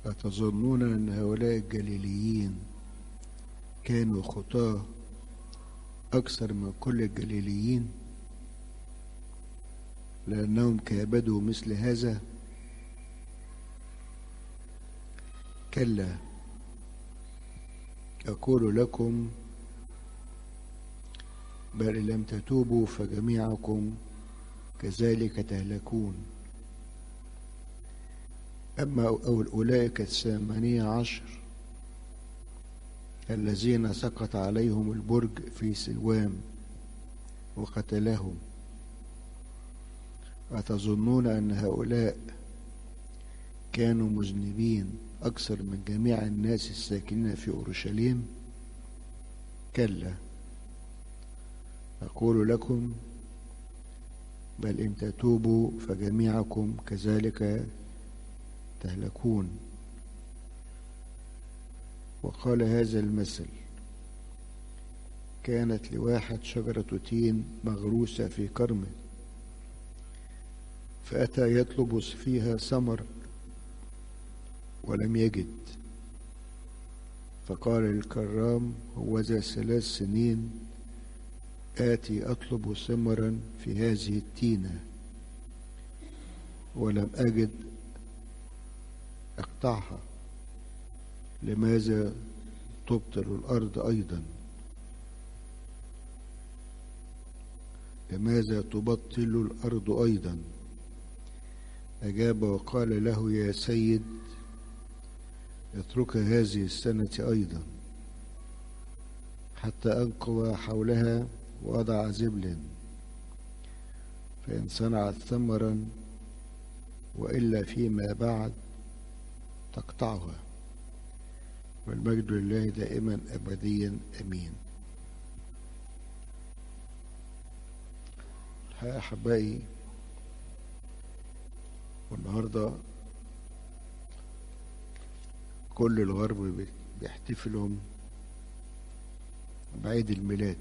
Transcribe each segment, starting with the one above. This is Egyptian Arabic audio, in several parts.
أتظنون أن هؤلاء الجليليين كانوا خطاة أكثر من كل الجليليين لأنهم كابدوا مثل هذا كلا أقول لكم بل إن لم تتوبوا فجميعكم كذلك تهلكون أما أولئك الثمانية عشر الذين سقط عليهم البرج في سلوام وقتلهم أتظنون أن هؤلاء كانوا مذنبين أكثر من جميع الناس الساكنين في أورشليم كلا أقول لكم بل إن تتوبوا فجميعكم كذلك تهلكون وقال هذا المثل كانت لواحد شجرة تين مغروسة في كرمه فأتى يطلب فيها ثمر ولم يجد فقال الكرام هو ذا ثلاث سنين آتي أطلب ثمرا في هذه التينة ولم أجد اقطعها لماذا تبطل الأرض أيضا لماذا تبطل الأرض أيضا أجاب وقال له يا سيد اترك هذه السنة أيضا حتى أنقض حولها وأضع زبل فإن صنعت ثمرا وإلا فيما بعد تقطعها والمجد لله دائما أبديا أمين الحقيقة أحبائي والنهاردة كل الغرب بيحتفلوا بعيد الميلاد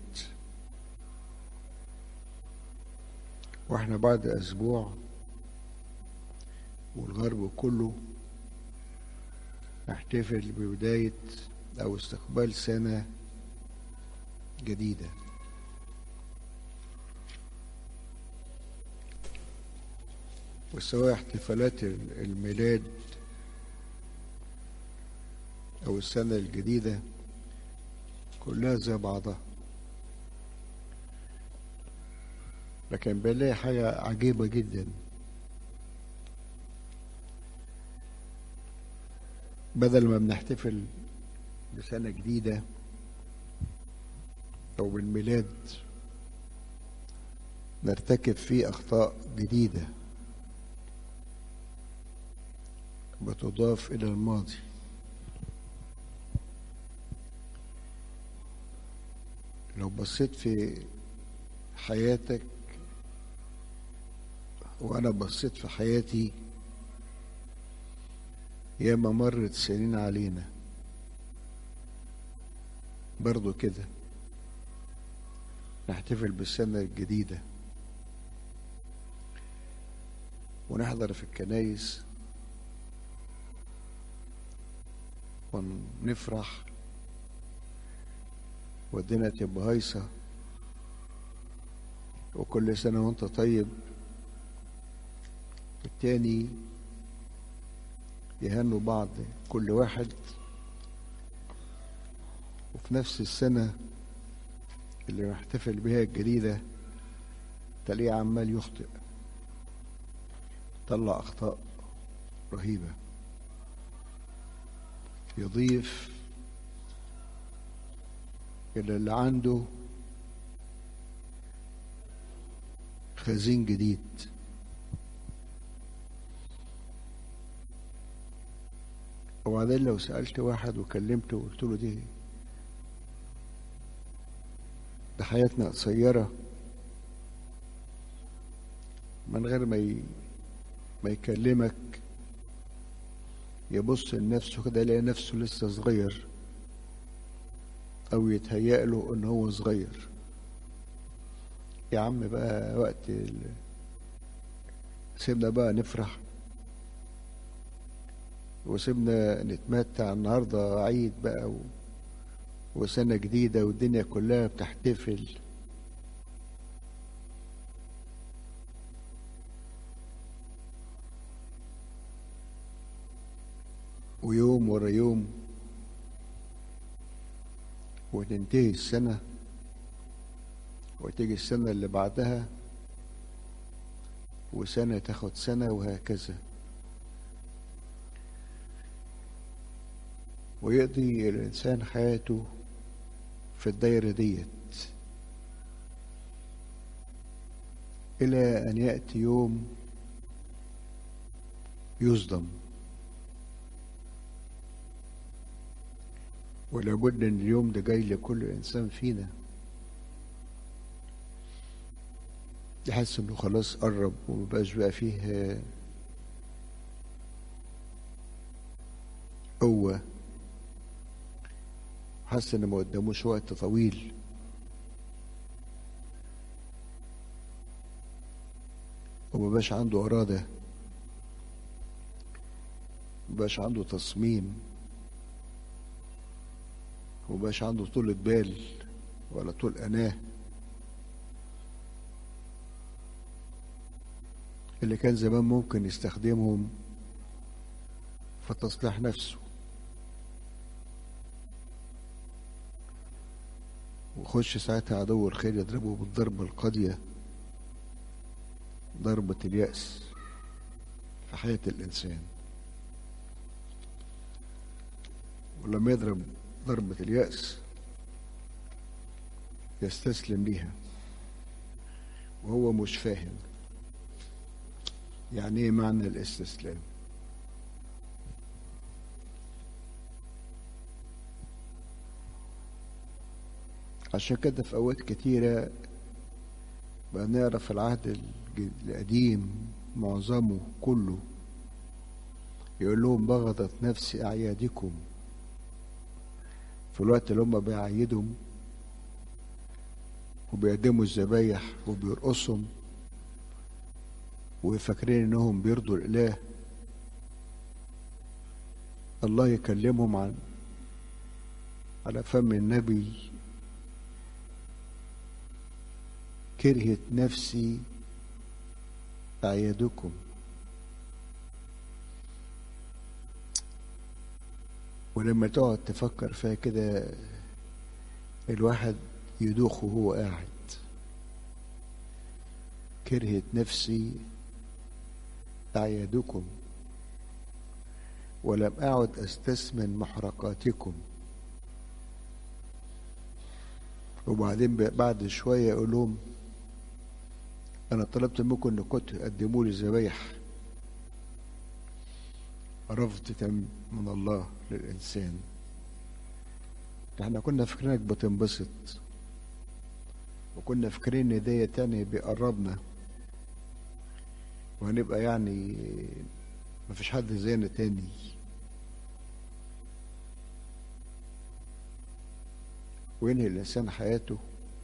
واحنا بعد اسبوع والغرب كله نحتفل ببداية او استقبال سنة جديدة وسواء احتفالات الميلاد او السنة الجديدة كلها زي بعضها لكن بنلاقي حاجة عجيبة جدا بدل ما بنحتفل بسنة جديدة أو بالميلاد نرتكب فيه أخطاء جديدة بتضاف إلى الماضي لو بصيت في حياتك وانا بصيت في حياتي ياما مرت سنين علينا برضو كده نحتفل بالسنة الجديدة ونحضر في الكنايس ونفرح والدنيا تبقى هايصة وكل سنة وانت طيب التاني يهنوا بعض كل واحد وفي نفس السنة اللي نحتفل بها الجديدة تلاقيه عمال يخطئ طلع أخطاء رهيبة يضيف إلى اللي عنده خزين جديد وبعدين لو سألت واحد وكلمته وقلت له دي ده حياتنا قصيرة من غير ما ي... ما يكلمك يبص لنفسه كده يلاقي نفسه لسه صغير او يتهيأ له ان هو صغير يا عم بقى وقت ال... سيبنا بقى نفرح وسيبنا نتمتع النهارده عيد بقى و... وسنة جديدة والدنيا كلها بتحتفل ويوم ورا يوم وتنتهي السنة وتيجي السنة اللي بعدها وسنة تاخد سنة وهكذا ويقضي الإنسان حياته في الدايرة ديت إلى أن يأتي يوم يصدم ولابد ان اليوم ده جاي لكل انسان فينا يحس انه خلاص قرب ومبقاش بقى فيه قوة حس ان ما قداموش وقت طويل ومبقاش عنده إرادة مبقاش عنده تصميم ومبقاش عنده طولة بال ولا طول أناه اللي كان زمان ممكن يستخدمهم في تصليح نفسه وخش ساعتها عدو الخير يضربه بالضربة القاضية ضربة اليأس في حياة الإنسان ولما يضرب ضربة اليأس يستسلم ليها وهو مش فاهم يعني ايه معنى الاستسلام عشان كده في اوقات كتيرة بقى نعرف العهد القديم معظمه كله يقول لهم بغضت نفسي اعيادكم في الوقت اللي هم بيعيدهم وبيقدموا الذبايح وبيرقصهم وفاكرين انهم بيرضوا الاله الله يكلمهم عن على فم النبي كرهت نفسي أعيادكم ولما تقعد تفكر فيها كده الواحد يدوخ وهو قاعد كرهت نفسي أعيادكم ولم أعد أستثمن محرقاتكم وبعدين بعد شوية يقول لهم أنا طلبت منكم إنكم تقدموا لي ذبايح رفض من الله للإنسان احنا كنا فاكرينك بتنبسط وكنا فاكرين ان ديت يعني بيقربنا وهنبقى يعني مفيش حد زينا تاني وينهي الإنسان حياته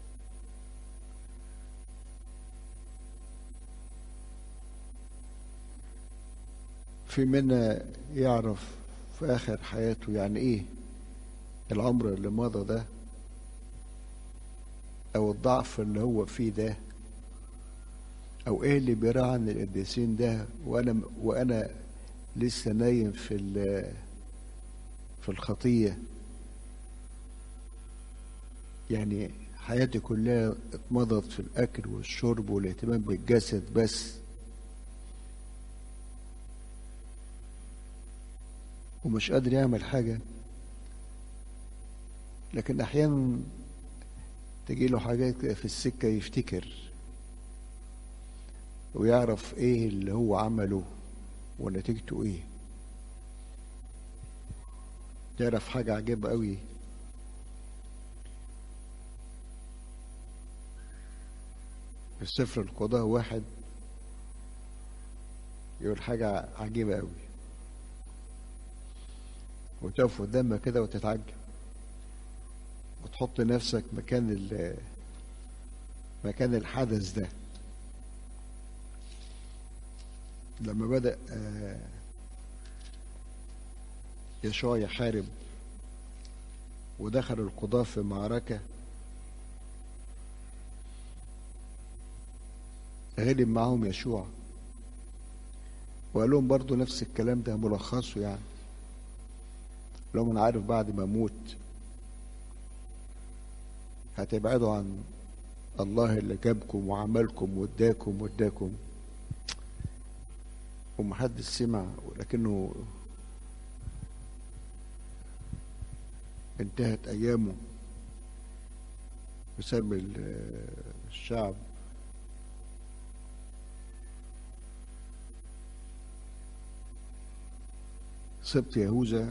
في منا يعرف في آخر حياته يعني إيه العمر اللي مضى ده أو الضعف اللي هو فيه ده أو إيه اللي بيراعي عن القديسين ده وأنا وأنا لسه نايم في في الخطية يعني حياتي كلها اتمضت في الأكل والشرب والاهتمام بالجسد بس ومش قادر يعمل حاجة لكن أحيانا تجي له حاجات في السكة يفتكر ويعرف ايه اللي هو عمله ونتيجته ايه يعرف حاجة عجيبة قوي في سفر القضاء واحد يقول حاجة عجيبة قوي وتقف قدامها كده وتتعجب وتحط نفسك مكان مكان الحدث ده لما بدأ يشوع يحارب ودخل القضاة في معركة غلب معاهم يشوع وقال لهم برضو نفس الكلام ده ملخصه يعني لهم انا عارف بعد ما اموت هتبعدوا عن الله اللي جابكم وعملكم واداكم واداكم ومحدش سمع ولكنه انتهت ايامه بسبب الشعب سبط يهوذا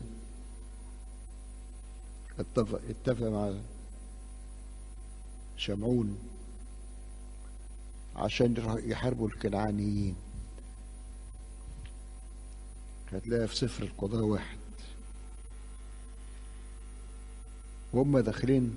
اتفق اتفق مع شمعون عشان يحاربوا الكنعانيين هتلاقيها في سفر القضاء واحد وهم داخلين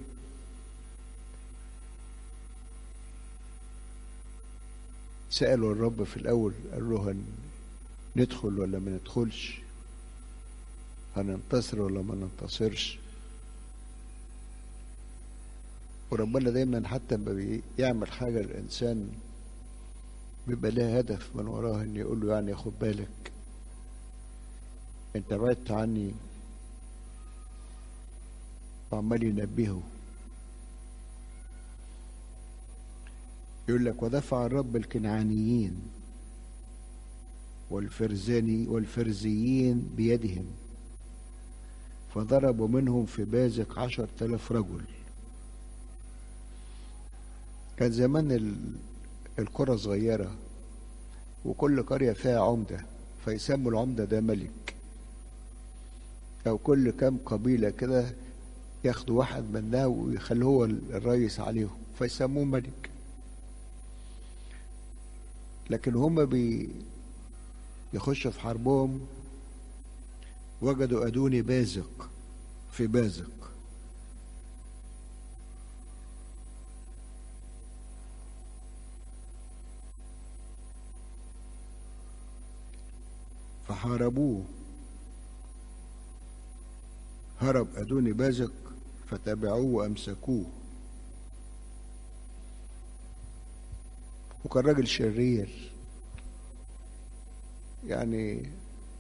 سألوا الرب في الأول قال له هن ندخل ولا ما ندخلش هننتصر ولا ما ننتصرش وربنا دايما حتى لما بيعمل حاجة الإنسان بيبقى لها هدف من وراها إن يقول له يعني خد بالك أنت بعدت عني وعمال ينبهه يقول لك ودفع الرب الكنعانيين والفرزاني والفرزيين بيدهم فضربوا منهم في بازق عشر تلاف رجل كان زمان القرى صغيرة وكل قرية فيها عمدة فيسموا العمدة ده ملك أو كل كام قبيلة كده ياخدوا واحد منها ويخلوه هو الرئيس عليهم فيسموه ملك لكن هم بي يخشوا في حربهم وجدوا أدوني بازق في بازق فحاربوه هرب أدوني بازق فتبعوه وأمسكوه وكان راجل شرير يعني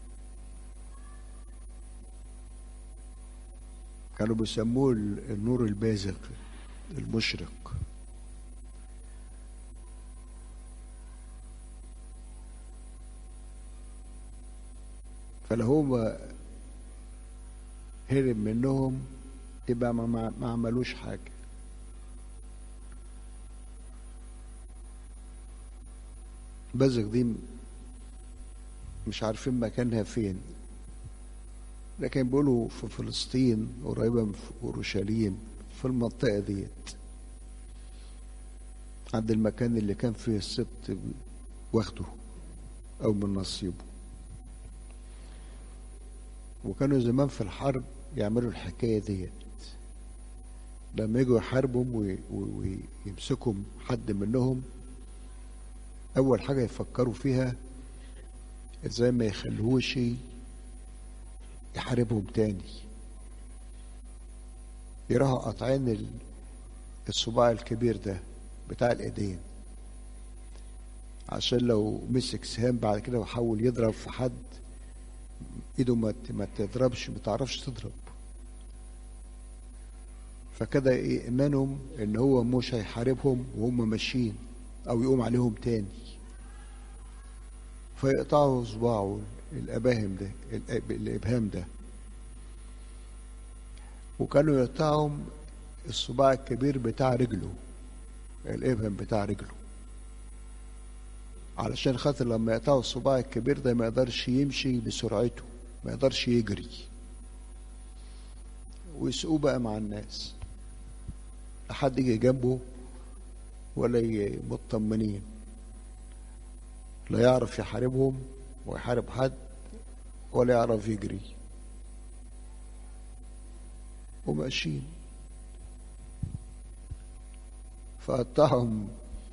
كانوا بيسموه النور البازق المشرق فلو هو هرب منهم يبقى ما, ما عملوش حاجة بازق دي مش عارفين مكانها فين لكن بيقولوا في فلسطين قريبة من أورشليم في المنطقة ديت عند المكان اللي كان فيه السبت واخده أو من نصيبه وكانوا زمان في الحرب يعملوا الحكاية ديت لما يجوا يحاربهم ويمسكوا حد منهم أول حاجة يفكروا فيها ازاي ما يخلوش يحاربهم تاني يراها قطعين الصباع الكبير ده بتاع الايدين عشان لو مسك سهام بعد كده وحاول يضرب في حد ايده ما ما تضربش ما تعرفش تضرب فكده ايمانهم ان هو مش هيحاربهم وهم ماشيين او يقوم عليهم تاني فيقطعوا صباعه الاباهم ده الابهام ده وكانوا يقطعهم الصباع الكبير بتاع رجله الابهام بتاع رجله علشان خاطر لما يقطعوا الصباع الكبير ده ما يقدرش يمشي بسرعته ما يقدرش يجري ويسقوه بقى مع الناس لا حد يجي جنبه ولا مطمنين لا يعرف يحاربهم ويحارب حد ولا يعرف يجري وماشيين فقطعهم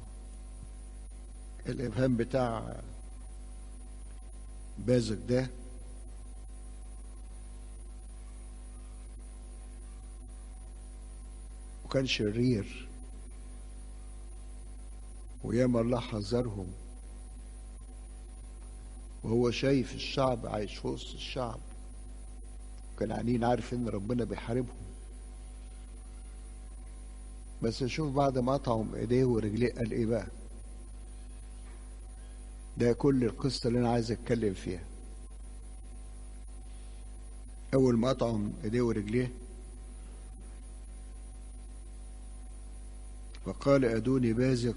الإبهام بتاع بازك ده وكان شرير وياما الله حذرهم وهو شايف الشعب عايش في وسط الشعب كان عنين عارف ان ربنا بيحاربهم بس شوف بعد ما قطعهم ايديه ورجليه قال ايه بقى ده كل القصة اللي انا عايز اتكلم فيها اول ما قطعهم ايديه ورجليه فقال ادوني بازق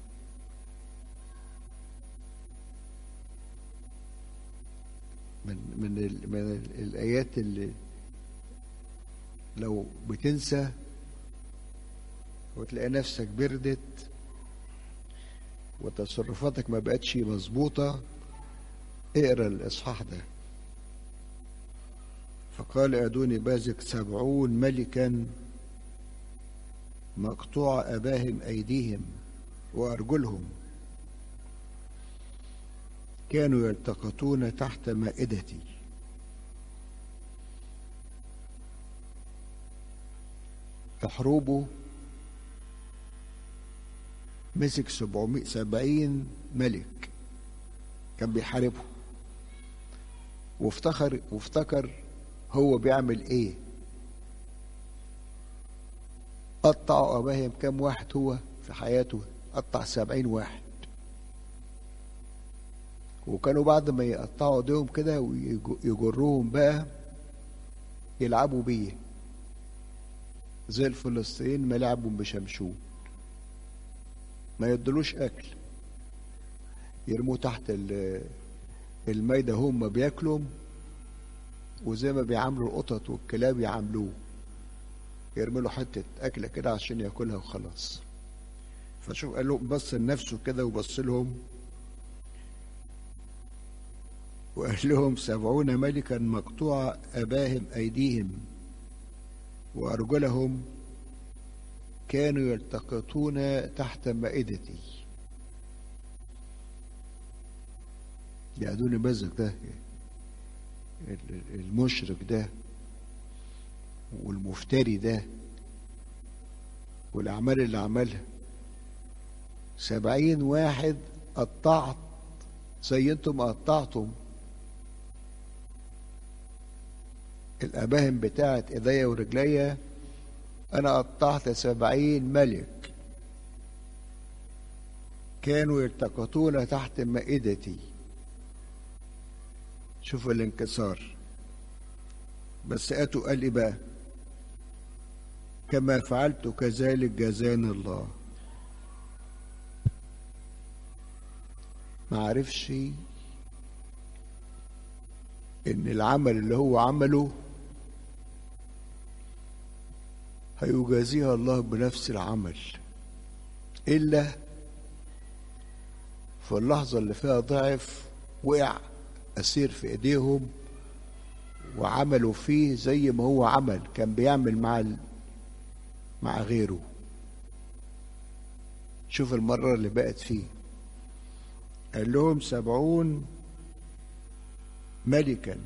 من من ال من ال الايات اللي لو بتنسى وتلاقي نفسك بردت وتصرفاتك ما بقتش مظبوطة اقرا الإصحاح ده فقال أدوني بازك سبعون ملكا مقطوع أباهم أيديهم وأرجلهم كانوا يلتقطون تحت مائدتي تحروبه مسك 770 ملك كان بيحاربهم وافتخر وافتكر هو بيعمل ايه قطعوا اباهم كام واحد هو في حياته قطع سبعين واحد وكانوا بعد ما يقطعوا ايديهم كده ويجروهم بقى يلعبوا بيه زي الفلسطينيين ما لعبوا بشمشون ما يدلوش اكل يرموه تحت المايده هم بياكلوا وزي ما بيعاملوا القطط والكلاب يعاملوه يرمي له حته اكله كده عشان ياكلها وخلاص فشوف قال له بص لنفسه كده وبص لهم وقال لهم سبعون ملكا مقطوع اباهم ايديهم وارجلهم كانوا يلتقطون تحت مائدتي يعدون بزك ده المشرك ده والمفتري ده والأعمال اللي عملها سبعين واحد قطعت زي انتم قطعتم الأباهم بتاعت إيديا ورجليا أنا قطعت سبعين ملك كانوا يلتقطون تحت مائدتي شوف الانكسار بس أتوا قال إيه بقى كما فعلت كذلك جزاني الله ما عرفش ان العمل اللي هو عمله هيجازيها الله بنفس العمل الا في اللحظة اللي فيها ضعف وقع أسير في إيديهم وعملوا فيه زي ما هو عمل كان بيعمل مع ال... مع غيره شوف المرة اللي بقت فيه قال لهم سبعون ملكا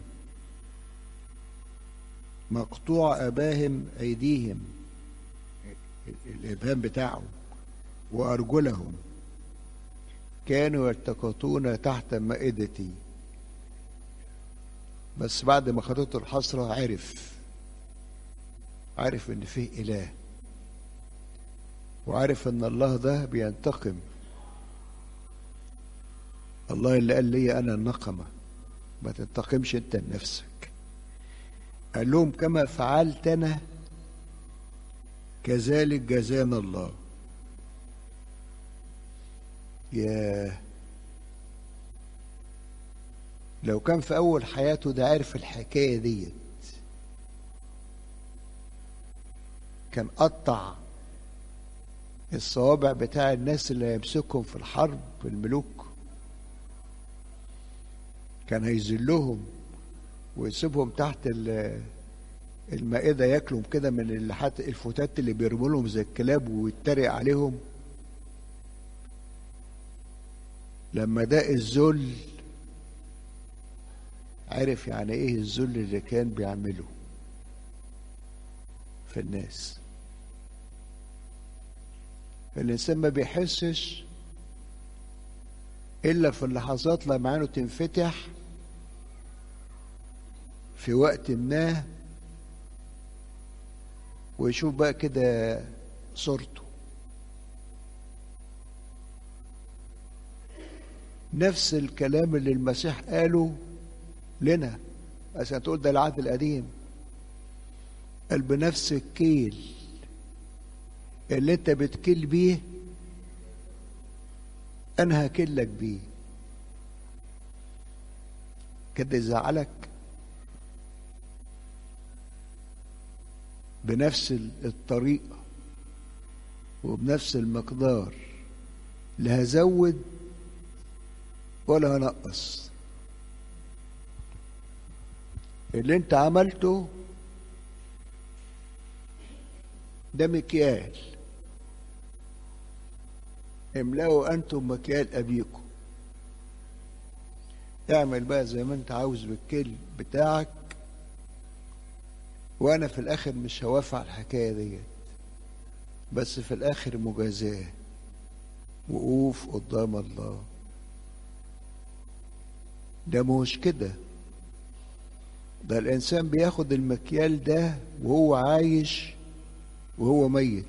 مقطوع أباهم أيديهم الإبهام بتاعهم وأرجلهم كانوا يلتقطون تحت مائدتي بس بعد ما خدته الحسرة عرف عرف ان فيه اله وعرف ان الله ده بينتقم الله اللي قال لي انا النقمة ما تنتقمش انت لنفسك قال لهم كما فعلت انا كذلك جزانا الله ياه لو كان في أول حياته ده عارف الحكاية ديت كان قطع الصوابع بتاع الناس اللي هيمسكهم في الحرب الملوك كان هيذلهم ويسيبهم تحت المائدة ياكلهم كده من اللحات الفتات اللي بيرموا لهم زي الكلاب ويتريق عليهم لما ده الذل عرف يعني ايه الذل اللي كان بيعمله في الناس الإنسان ما بيحسش إلا في اللحظات لما عينه تنفتح في وقت ما ويشوف بقى كده صورته نفس الكلام اللي المسيح قاله لنا عشان تقول ده العهد القديم قال بنفس الكيل اللي انت بتكيل بيه انا هكلك بيه كده يزعلك بنفس الطريقة وبنفس المقدار لا هزود ولا هنقص اللي انت عملته ده مكيال املأوا انتم مكيال ابيكم اعمل بقى زي ما انت عاوز بالكيل بتاعك وانا في الاخر مش هوافق على الحكايه ديت بس في الاخر مجازاه وقوف قدام الله ده مش كده ده الانسان بياخد المكيال ده وهو عايش وهو ميت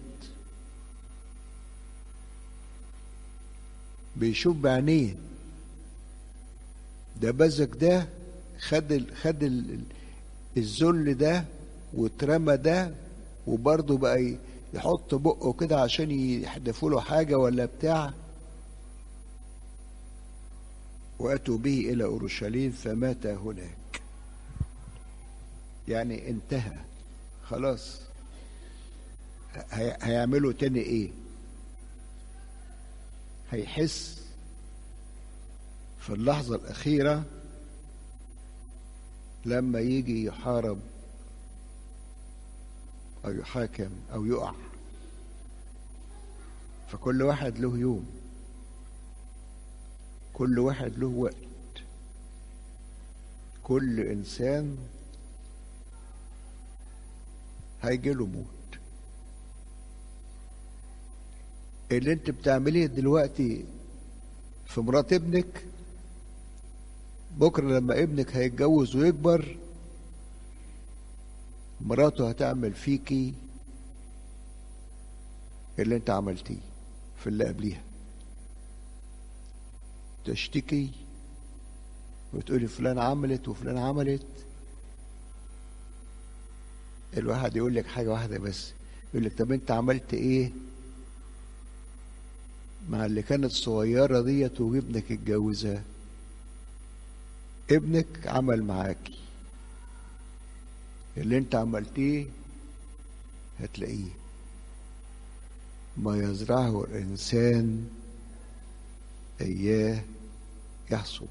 بيشوف بعينيه ده بزك ده خد ال خد ال الذل ده واترمى ده وبرضه بقى يحط بقه كده عشان يحدفوا له حاجه ولا بتاع واتوا به الى اورشليم فمات هناك يعني انتهى خلاص هيعملوا تاني ايه هيحس في اللحظة الأخيرة لما يجي يحارب أو يحاكم أو يقع فكل واحد له يوم كل واحد له وقت كل إنسان هيجي له موت اللي انت بتعمليه دلوقتي في مرات ابنك بكره لما ابنك هيتجوز ويكبر مراته هتعمل فيكي اللي انت عملتيه في اللي قبليها تشتكي وتقولي فلان عملت وفلان عملت الواحد يقول لك حاجه واحده بس يقول لك طب انت عملت ايه مع اللي كانت صغيرة ديت وابنك اتجوزها ابنك عمل معاكي اللي انت عملتيه هتلاقيه ما يزرعه الإنسان إياه يحصد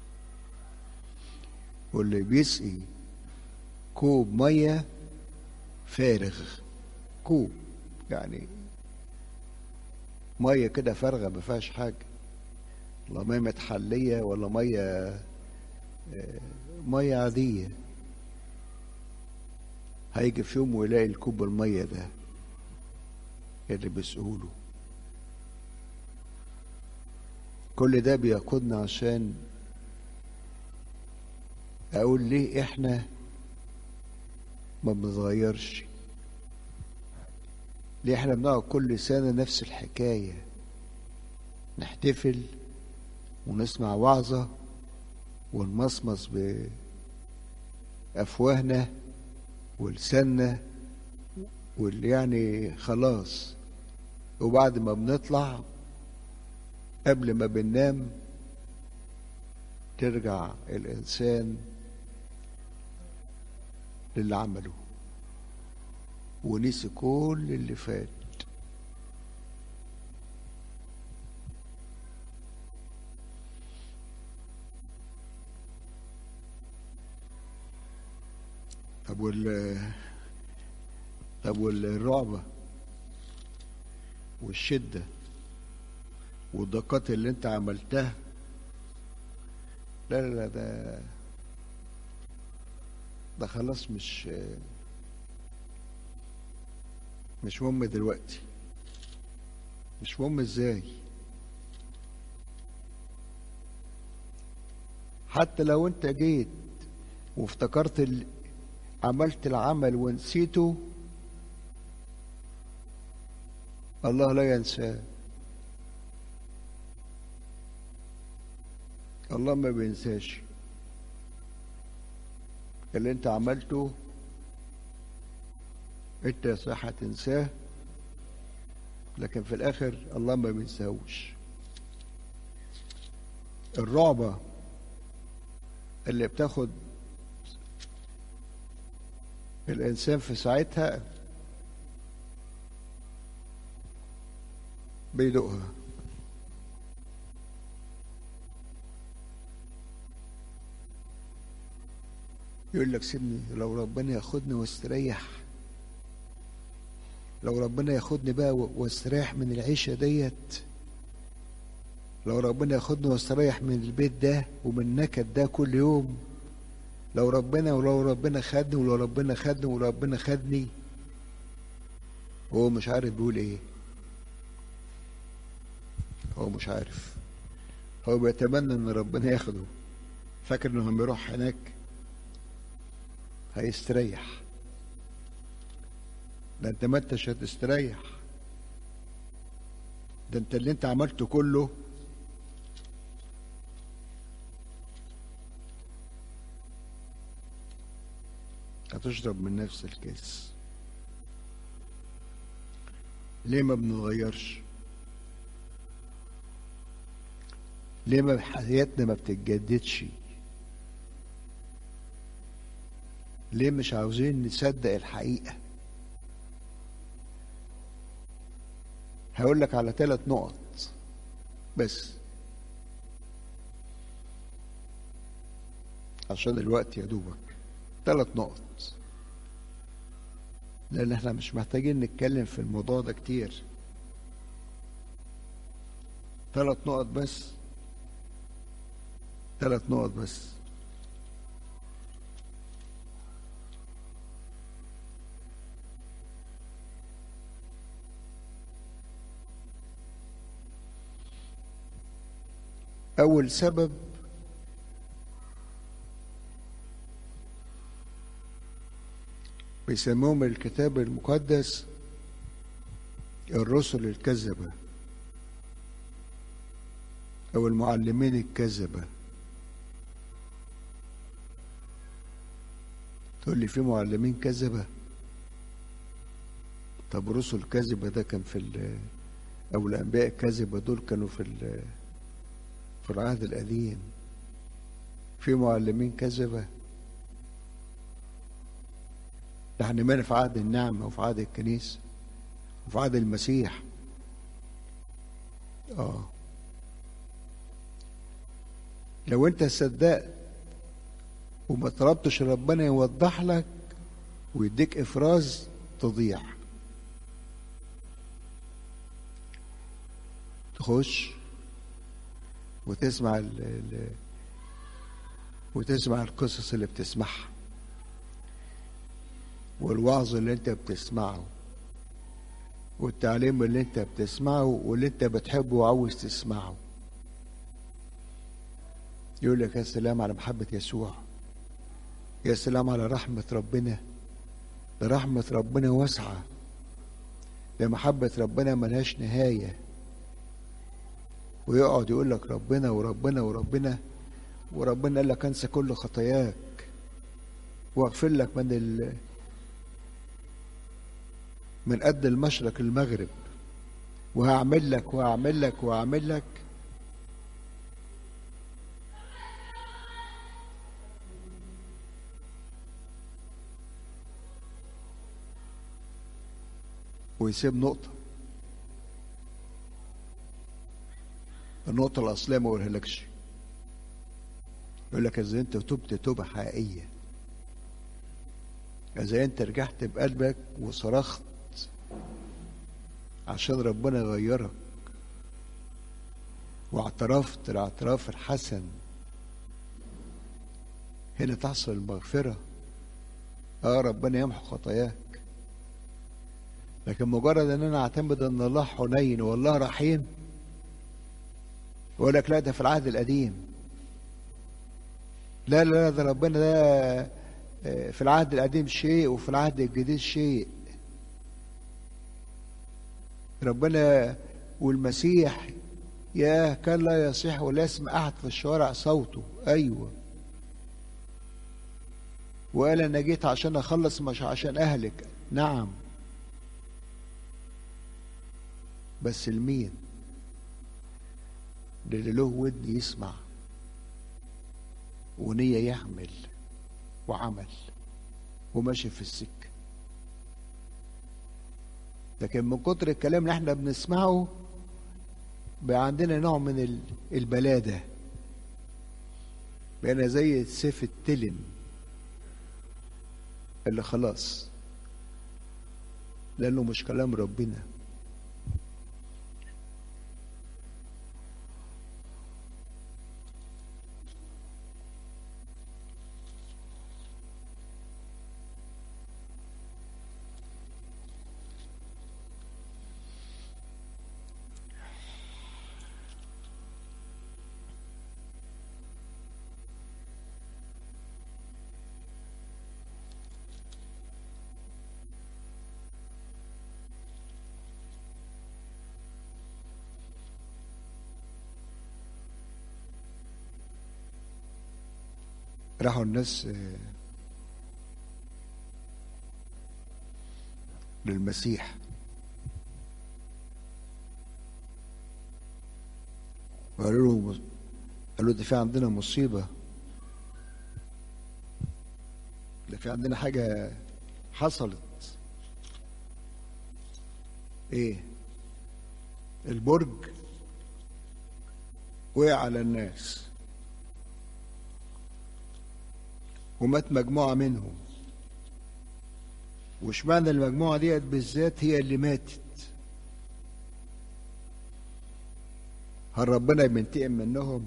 واللي بيسقي كوب مية فارغ كوب يعني ميه كده فارغه ما فيهاش حاجه لا ميه متحليه ولا ميه ميه عاديه هيجي في يوم ويلاقي الكوب الميه ده اللي بيسقوله كل ده بيقودنا عشان اقول ليه احنا ما بنتغيرش ليه احنا بنقعد كل سنة نفس الحكاية نحتفل ونسمع وعظة ونمصمص بأفواهنا ولساننا واللي يعني خلاص وبعد ما بنطلع قبل ما بننام ترجع الإنسان للي عمله ونسي كل اللي فات طب وال طب والرعبة والشدة والضاقات اللي انت عملتها لا لا لا ده ده خلاص مش مش مهم دلوقتي مش مهم ازاي حتى لو انت جيت وافتكرت ال... عملت العمل ونسيته الله لا ينساه الله ما بينساش اللي انت عملته انت صح هتنساه لكن في الاخر الله ما بينساهوش الرعبة اللي بتاخد الانسان في ساعتها بيدوقها يقول لك سيبني لو ربنا ياخدني واستريح لو ربنا ياخدني بقى واستريح من العيشة ديت لو ربنا ياخدني واستريح من البيت ده ومن النكد ده كل يوم لو ربنا ولو ربنا خدني ولو ربنا خدني ولو ربنا خدني هو مش عارف بيقول ايه هو مش عارف هو بيتمنى ان ربنا ياخده فاكر انه لما يروح هناك هيستريح ده انت ما انتش هتستريح ده انت اللي انت عملته كله هتشرب من نفس الكاس ليه ما بنتغيرش ليه ما حياتنا ما بتتجددش ليه مش عاوزين نصدق الحقيقة هقول لك على ثلاث نقط بس عشان الوقت يا دوبك ثلاث نقط لان احنا مش محتاجين نتكلم في الموضوع ده كتير ثلاث نقط بس ثلاث نقط بس أول سبب بيسموهم الكتاب المقدس الرسل الكذبة أو المعلمين الكذبة تقول لي في معلمين كذبة طب رسل كذبة ده كان في أو الأنبياء الكذبة دول كانوا في في العهد القديم في معلمين كذبة احنا مالنا في عهد النعمة وفي عهد الكنيسة وفي عهد المسيح اه لو انت صدقت وما طلبتش ربنا يوضح لك ويديك افراز تضيع تخش وتسمع ال ال وتسمع القصص اللي بتسمعها والوعظ اللي انت بتسمعه والتعليم اللي انت بتسمعه واللي انت بتحبه وعاوز تسمعه يقول لك يا سلام على محبة يسوع يا سلام على رحمة ربنا ده رحمة ربنا واسعة ده محبة ربنا ملهاش نهاية ويقعد يقول لك ربنا وربنا وربنا وربنا قال لك انسى كل خطاياك واغفر لك من ال من قد المشرق المغرب وهعمل لك وهعمل لك وهعمل لك ويسيب نقطة النقطة الأصلية ما أقولهالكش يقول لك إذا أنت تبت توبة حقيقية إذا أنت رجعت بقلبك وصرخت عشان ربنا يغيرك واعترفت الاعتراف الحسن هنا تحصل المغفرة اه ربنا يمحو خطاياك لكن مجرد ان انا اعتمد ان الله حنين والله رحيم يقول لك لا ده في العهد القديم لا لا لا ده ربنا ده في العهد القديم شيء وفي العهد الجديد شيء ربنا والمسيح يا كان لا يصيح ولا يسمع احد في الشوارع صوته ايوه وقال انا جيت عشان اخلص مش عشان اهلك نعم بس لمين للي له ودن يسمع ونية يعمل وعمل وماشي في السكة لكن من كتر الكلام اللي احنا بنسمعه بقى عندنا نوع من البلادة بقينا زي سيف التلم اللي خلاص لأنه مش كلام ربنا راحوا الناس للمسيح وقالوا له قالوا ده في عندنا مصيبة ده في عندنا حاجة حصلت ايه البرج وقع على الناس ومات مجموعة منهم وش معنى المجموعة ديت بالذات هي اللي ماتت هل ربنا بينتقم منهم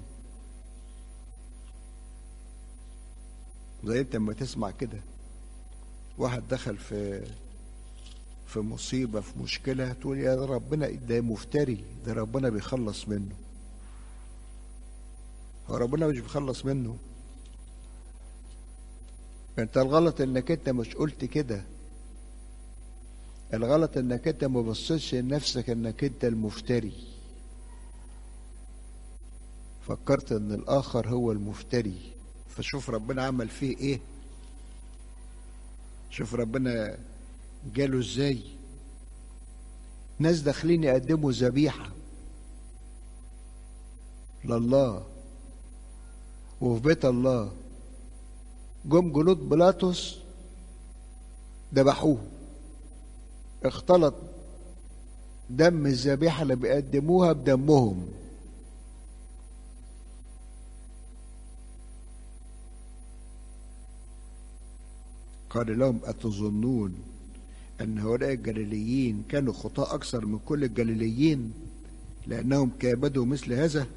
زي انت لما تسمع كده واحد دخل في في مصيبة في مشكلة تقول يا ربنا ده مفتري ده ربنا بيخلص منه هو ربنا مش بيخلص منه انت الغلط انك انت مش قلت كده الغلط انك انت ما بصيتش لنفسك انك انت المفتري فكرت ان الاخر هو المفتري فشوف ربنا عمل فيه ايه شوف ربنا جاله ازاي ناس داخلين يقدموا ذبيحه لله وفي بيت الله جم جنود بيلاطس ذبحوه اختلط دم الذبيحه اللي بيقدموها بدمهم قال لهم أتظنون أن هؤلاء الجليليين كانوا خطاء أكثر من كل الجليليين لأنهم كابدوا مثل هذا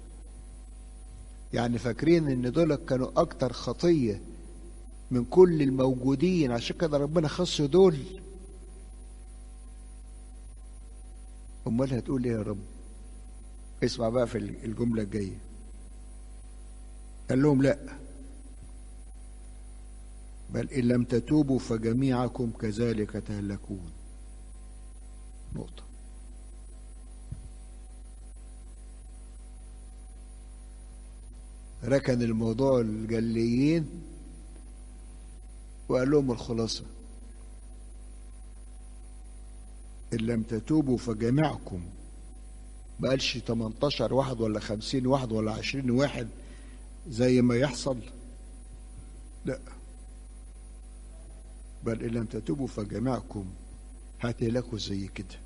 يعني فاكرين أن دول كانوا أكثر خطية من كل الموجودين عشان كده ربنا خص دول أمال هتقول إيه يا رب اسمع بقى في الجملة الجاية قال لهم لأ بل إن لم تتوبوا فجميعكم كذلك تهلكون نقطة ركن الموضوع الجليين وقال لهم الخلاصة إن لم تتوبوا فجميعكم ما قالش 18 واحد ولا 50 واحد ولا 20 واحد زي ما يحصل لا بل إن لم تتوبوا فجميعكم هتهلكوا زي كده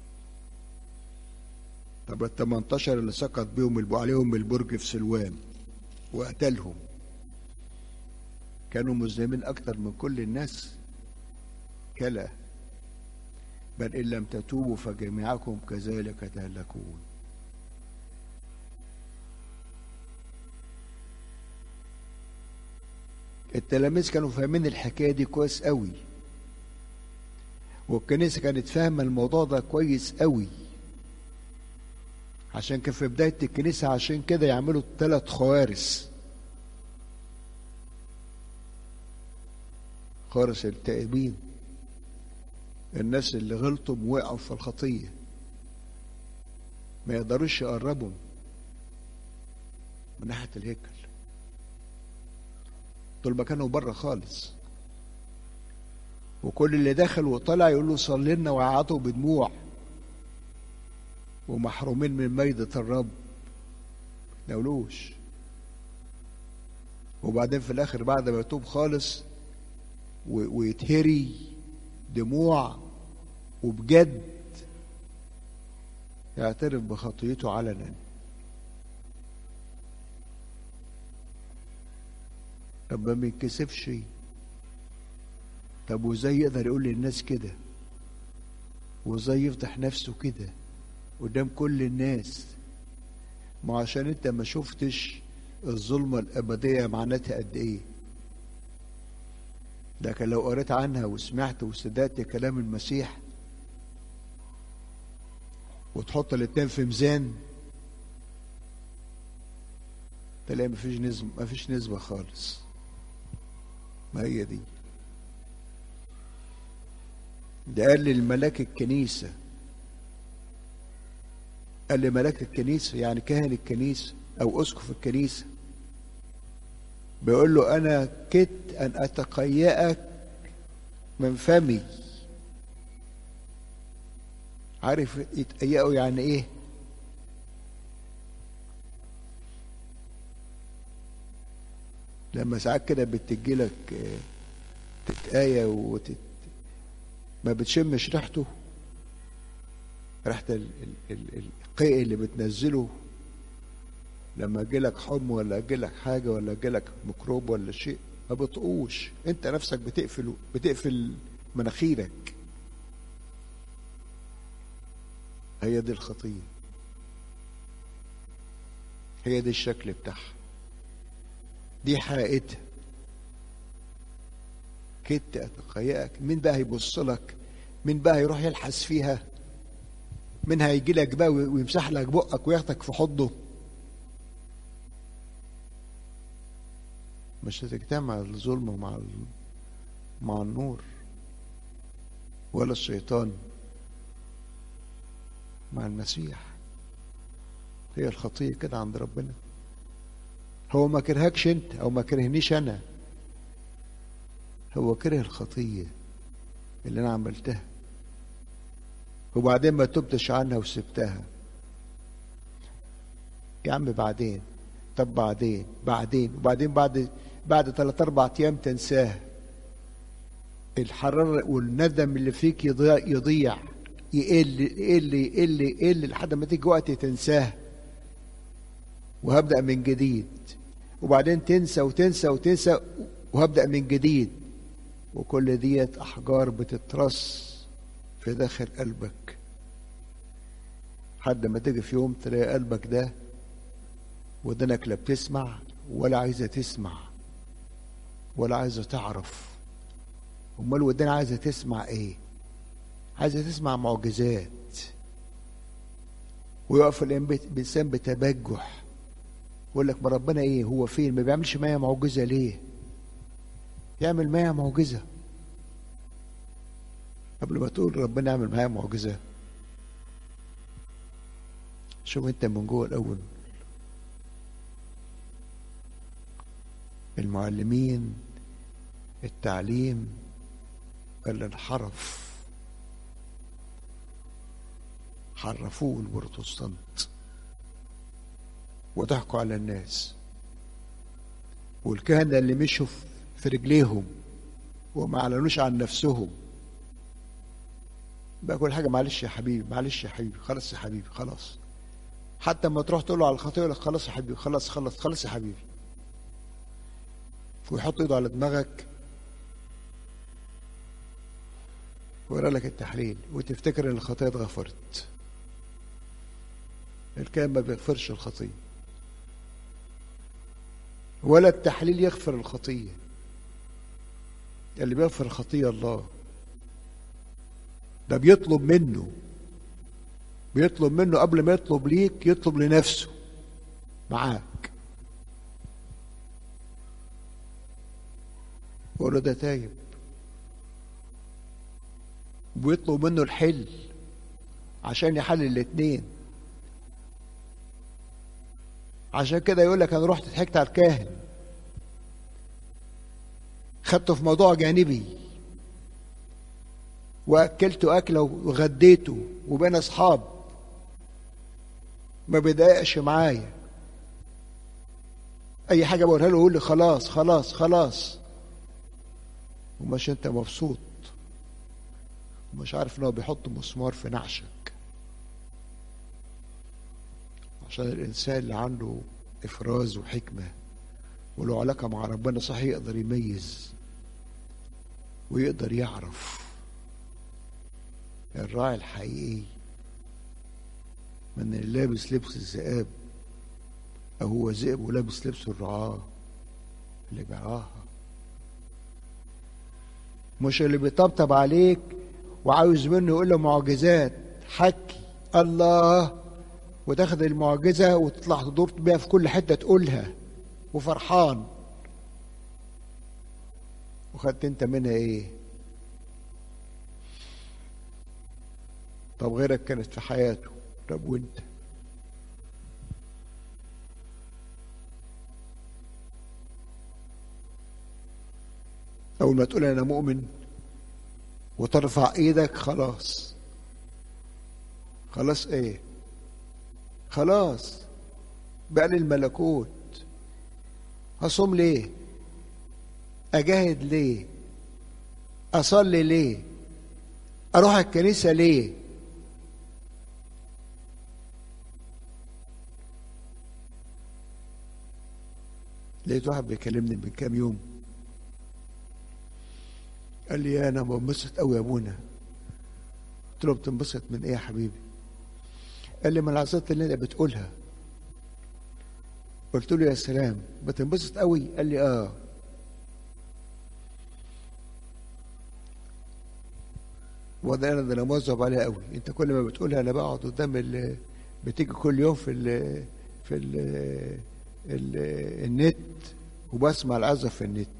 طب ال 18 اللي سقط بيهم عليهم البرج في سلوان وقتلهم كانوا مذنبين أكتر من كل الناس كلا بل إن لم تتوبوا فجميعكم كذلك تهلكون التلاميذ كانوا فاهمين الحكايه دي كويس قوي والكنيسة كانت فاهمة الموضوع ده كويس قوي عشان كان في بداية الكنيسة عشان كده يعملوا ثلاث خوارس خارس التائبين الناس اللي غلطوا وقعوا في الخطية ما يقدروش يقربوا من ناحية الهيكل دول ما كانوا بره خالص وكل اللي دخل وطلع يقول له صلي لنا وقعدوا بدموع ومحرومين من ميدة الرب نقولوش وبعدين في الاخر بعد ما يتوب خالص ويتهري دموع وبجد يعترف بخطيته علنا طب ما بينكسفش طب وازاي يقدر يقول للناس كده وازاي يفضح نفسه كده قدام كل الناس ما عشان انت ما شفتش الظلمة الأبدية معناتها قد إيه لكن لو قريت عنها وسمعت وصدقت كلام المسيح وتحط الاتنين في ميزان تلاقي مفيش نسبة مفيش نسبة خالص ما هي دي ده قال للملاك الكنيسة قال لملاك الكنيسة يعني كاهن الكنيسة أو أسقف الكنيسة بيقول له أنا كدت أن أتقيأك من فمي عارف يتقيأوا يعني إيه؟ لما ساعات كده بتجيلك تتآية وتت ما بتشمش ريحته ريحة القيء اللي بتنزله لما يجيلك حم ولا يجيلك حاجة ولا يجيلك ميكروب ولا شيء ما بتقوش انت نفسك بتقفل بتقفل مناخيرك هي دي الخطية هي دي الشكل بتاعها دي حقيقتها كدت اتقيأك مين بقى هيبص لك مين بقى هيروح يلحس فيها مين هيجي لك بقى ويمسح لك بقك وياخدك في حضه مش هتجتمع الظلم مع مع النور ولا الشيطان مع المسيح هي الخطية كده عند ربنا هو ما كرهكش انت او ما كرهنيش انا هو كره الخطية اللي انا عملتها وبعدين ما تبتش عنها وسبتها يا عم بعدين طب بعدين بعدين وبعدين بعد بعد ثلاث اربع ايام تنساه الحرارة والندم اللي فيك يضيع يضيع يقل يقل يقل يقل لحد ما تيجي وقت تنساه وهبدأ من جديد وبعدين تنسى وتنسى وتنسى وهبدأ من جديد وكل ديت أحجار بتترص في داخل قلبك لحد ما تيجي في يوم تلاقي قلبك ده ودنك لا بتسمع ولا عايزة تسمع ولا عايزة تعرف أمال ودان عايزة تسمع إيه؟ عايزة تسمع معجزات ويقف الإنسان بتبجح يقول لك ما ربنا إيه هو فين ما بيعملش معايا معجزة ليه؟ يعمل معايا معجزة قبل ما تقول ربنا يعمل معايا معجزة شوف انت من جوه الأول المعلمين التعليم اللي انحرف حرفوه البروتستانت وضحكوا على الناس والكهنة اللي مشوا في رجليهم وما اعلنوش عن نفسهم بقى كل حاجة معلش يا حبيبي معلش يا حبيبي خلاص يا حبيبي خلاص حتى ما تروح تقول له على الخطية يقول لك خلاص يا حبيبي خلاص خلاص خلاص يا حبيبي ويحط ايده على دماغك ويقرا لك التحليل وتفتكر ان الخطيه اتغفرت الكلام ما بيغفرش الخطيه ولا التحليل يغفر الخطيه اللي بيغفر الخطيه الله ده بيطلب منه بيطلب منه قبل ما يطلب ليك يطلب لنفسه معاك وقول له ده تايب ويطلب منه الحل عشان يحل الاتنين عشان كده يقول لك انا رحت ضحكت على الكاهن خدته في موضوع جانبي واكلته اكله وغديته وبين اصحاب ما بيضايقش معايا اي حاجه بقولها له يقول لي خلاص خلاص خلاص ومش انت مبسوط ومش عارف ان هو بيحط مسمار في نعشك عشان الانسان اللي عنده افراز وحكمه وله علاقه مع ربنا صحيح يقدر يميز ويقدر يعرف الراعي الحقيقي من اللي لابس لبس الذئاب أو هو ذئب ولابس لبس الرعاة اللي بيرعاها مش اللي بيطبطب عليك وعاوز منه يقول له معجزات حكي الله وتاخد المعجزة وتطلع تدور بيها في كل حتة تقولها وفرحان وخدت انت منها ايه طب غيرك كانت في حياته طب وانت اول ما تقول انا مؤمن وترفع ايدك خلاص خلاص ايه خلاص بقى للملكوت هصوم ليه اجاهد ليه اصلي ليه اروح الكنيسه ليه لقيت واحد بيكلمني من كام يوم قال لي انا بنبسط قوي يا ابونا قلت له بتنبسط من ايه يا حبيبي قال لي من العظات اللي انت بتقولها قلت له يا سلام بتنبسط قوي قال لي اه وده انا ده انا موظف عليها قوي انت كل ما بتقولها انا بقعد قدام ال بتيجي كل يوم في ال في ال ال النت وبسمع العزف في النت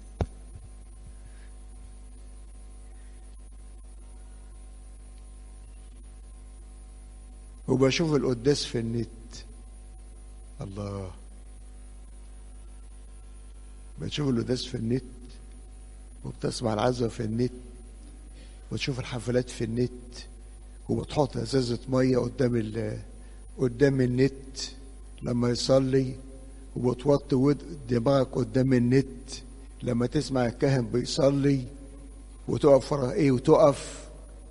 وبشوف القداس في النت الله بتشوف القداس في النت وبتسمع العزف في النت وتشوف الحفلات في النت وبتحط ازازه ميه قدام ال قدام النت لما يصلي وبتوطي ود دماغك قدام النت لما تسمع الكاهن بيصلي وتقف ورا ايه وتقف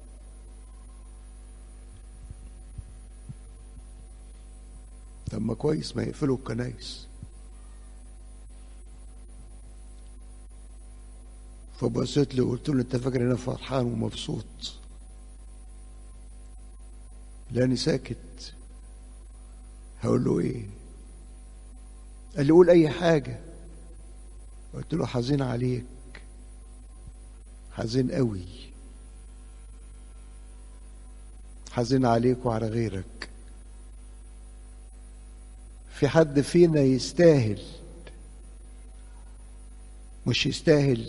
طب ما كويس ما يقفلوا الكنايس فبصيت له قلت له انت فاكر ان انا فرحان ومبسوط لاني ساكت هقول له ايه قال لي قول اي حاجه قلت له حزين عليك حزين قوي حزين عليك وعلى غيرك في حد فينا يستاهل مش يستاهل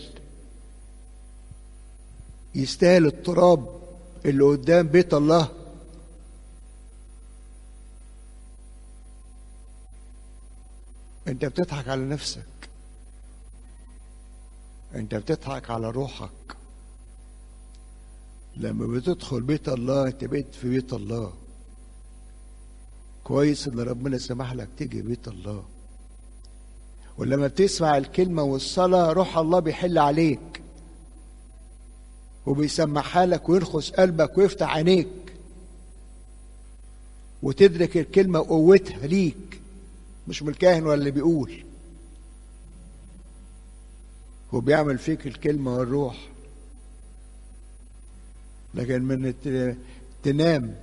يستاهل التراب اللي قدام بيت الله انت بتضحك على نفسك انت بتضحك على روحك لما بتدخل بيت الله انت بقيت في بيت الله كويس ان ربنا سمح لك تيجي بيت الله ولما بتسمع الكلمة والصلاة روح الله بيحل عليك وبيسمعها لك ويرخص قلبك ويفتح عينيك وتدرك الكلمة وقوتها ليك مش من الكاهن ولا اللي بيقول هو بيعمل فيك الكلمة والروح لكن من تنام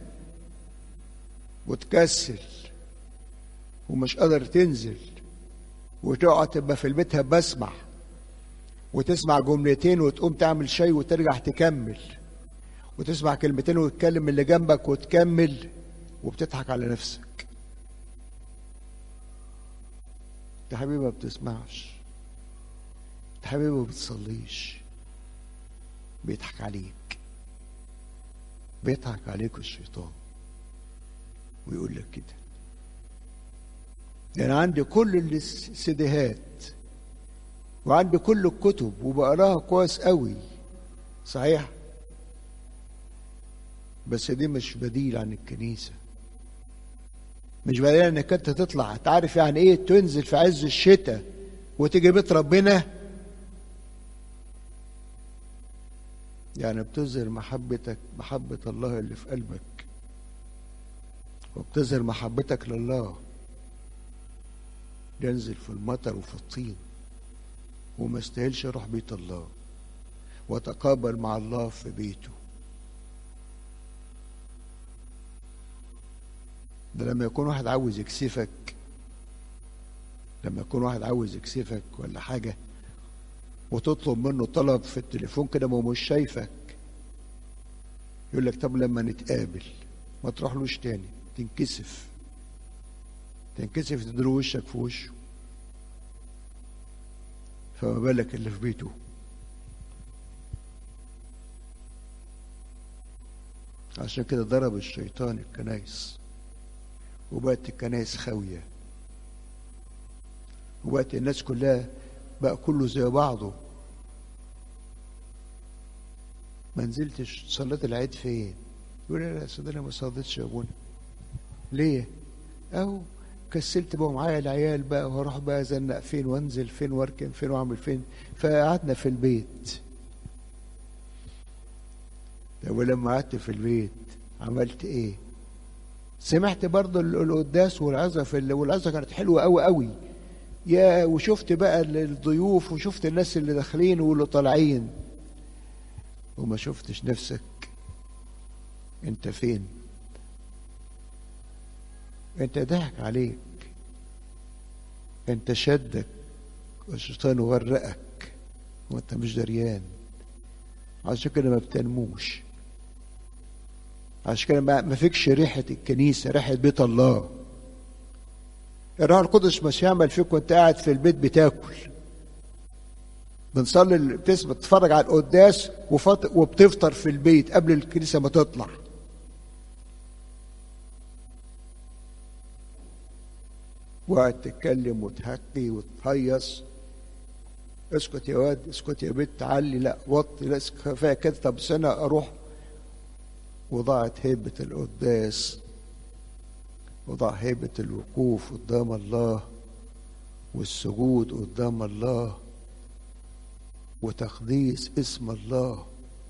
وتكسل ومش قادر تنزل وتقعد تبقى في البيت بسمع وتسمع جملتين وتقوم تعمل شيء وترجع تكمل وتسمع كلمتين وتتكلم اللي جنبك وتكمل وبتضحك على نفسك انت حبيبي ما بتسمعش انت حبيبي ما بتصليش بيضحك عليك بيضحك عليك الشيطان ويقول لك كده يعني عندي كل السيديهات وعندي كل الكتب وبقراها كويس قوي صحيح بس دي مش بديل عن الكنيسة مش بديل انك انت تطلع تعرف يعني ايه تنزل في عز الشتاء وتيجي بيت ربنا يعني بتظهر محبتك محبة الله اللي في قلبك وبتظهر محبتك لله ينزل في المطر وفي الطين وما استاهلش يروح بيت الله وتقابل مع الله في بيته ده لما يكون واحد عاوز يكسفك لما يكون واحد عاوز يكسفك ولا حاجة وتطلب منه طلب في التليفون كده ما هو مش شايفك يقول لك طب لما نتقابل ما تروحلوش تاني تنكسف تنكسف تديله وشك في وشه فما بالك اللي في بيته عشان كده ضرب الشيطان الكنايس وبقت الكنايس خاوية وبقت الناس كلها بقى كله زي بعضه ما نزلتش صليت العيد فين يقول لا صدقني ما صليتش يا ابونا ليه اهو كسلت بقى معايا العيال بقى وهروح بقى ازنق فين وانزل فين واركن فين واعمل فين فقعدنا في البيت طب ولما قعدت في البيت عملت ايه سمعت برضه القداس والعظه في والعظه كانت حلوه قوي قوي يا وشفت بقى الضيوف وشفت الناس اللي داخلين واللي طالعين وما شفتش نفسك انت فين انت ضحك عليك انت شدك والشيطان ورقك وانت مش دريان عشان كده ما بتنموش عشان كده ما فيكش ريحة الكنيسة ريحة بيت الله الروح القدس مش هيعمل فيك وانت قاعد في البيت بتاكل بنصلي بتسمع تتفرج على القداس وبتفطر في البيت قبل الكنيسة ما تطلع وقعد تتكلم وتهقي وتهيص اسكت يا واد اسكت يا بنت تعلي لا وطي لا كفايه كده طب سنه اروح وضاعت هيبه القداس وضاع هيبه الوقوف قدام الله والسجود قدام الله وتقديس اسم الله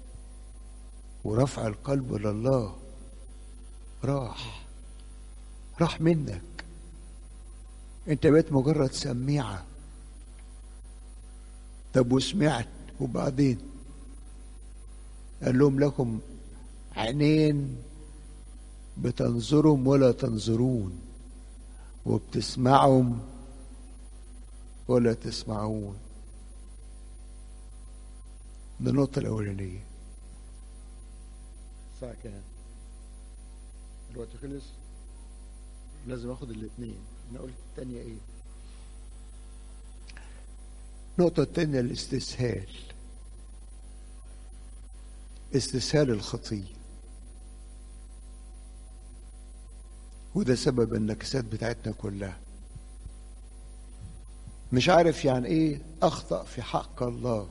ورفع القلب لله راح راح منك انت بقيت مجرد سميعه طب وسمعت وبعدين قال لهم لكم عينين بتنظرهم ولا تنظرون وبتسمعهم ولا تسمعون دي النقطة الأولانية الساعة كام؟ الوقت خلص لازم اخد الاثنين انا قلت الثانية ايه؟ النقطة الثانية الاستسهال استسهال الخطية وده سبب النكسات بتاعتنا كلها مش عارف يعني ايه اخطأ في حق الله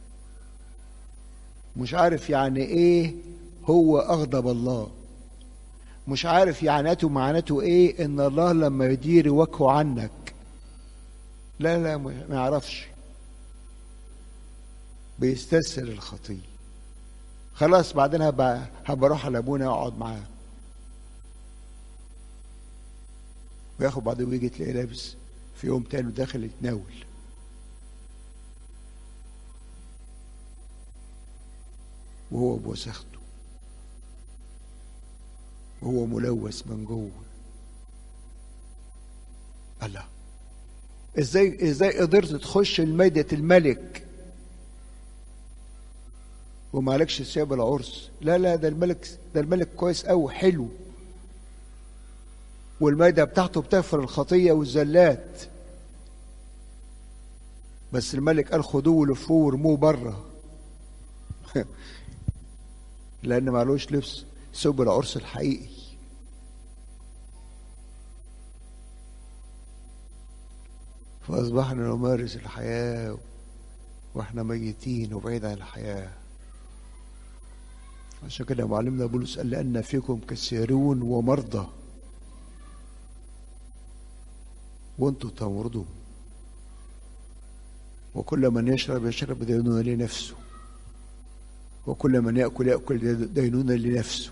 مش عارف يعني ايه هو اغضب الله مش عارف يعناته معناته ايه ان الله لما يدير وجهه عنك لا لا ما يعرفش بيستسهل الخطيه خلاص بعدين هبقى هبقى اروح على ابونا اقعد معاه وياخد بعضه ويجي تلاقيه لابس في يوم تاني داخل يتناول وهو بوسخته وهو ملوث من جوه الله ازاي ازاي قدرت تخش لميدة الملك ومالكش ثياب العرس لا لا ده الملك ده الملك كويس قوي حلو والمائدة بتاعته بتغفر الخطية والزلات بس الملك قال خدوه ولفوه ورموه بره لأن معلوش لبس ثوب العرس الحقيقي فأصبحنا نمارس الحياة وإحنا ميتين وبعيد عن الحياة عشان كده معلمنا بولس قال لأن فيكم كثيرون ومرضى وانتم تمرضوا وكل من يشرب يشرب دينونة لنفسه وكل من يأكل يأكل دينونة لنفسه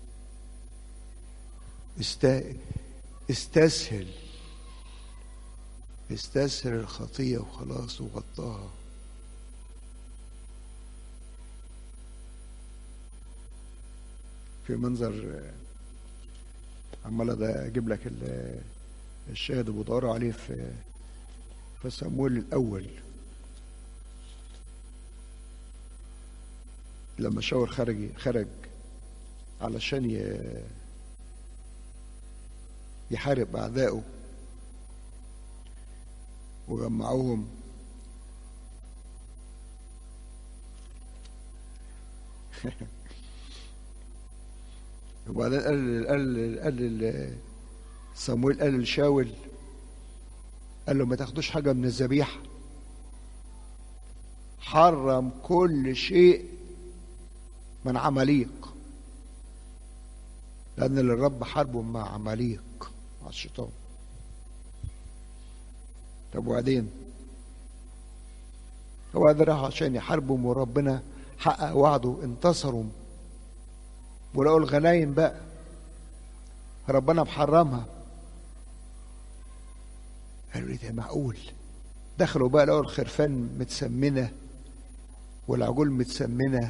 است... استسهل استسهل الخطية وخلاص وغطاها في منظر عمال اجيب لك الشاهد وبدور عليه في في صمويل الاول لما شاور خرج خرج علشان يحارب اعدائه وجمعوهم وبعدين قال قال قال صمويل قال لشاول قال له ما تاخدوش حاجه من الذبيحه حرم كل شيء من عماليق لان الرب حربه مع عماليق مع الشيطان طب وبعدين هو ده راح عشان يحاربهم وربنا حقق وعده انتصروا ولقوا الغنايم بقى ربنا محرمها قالوا لي ده معقول دخلوا بقى لقوا الخرفان متسمنه والعجول متسمنه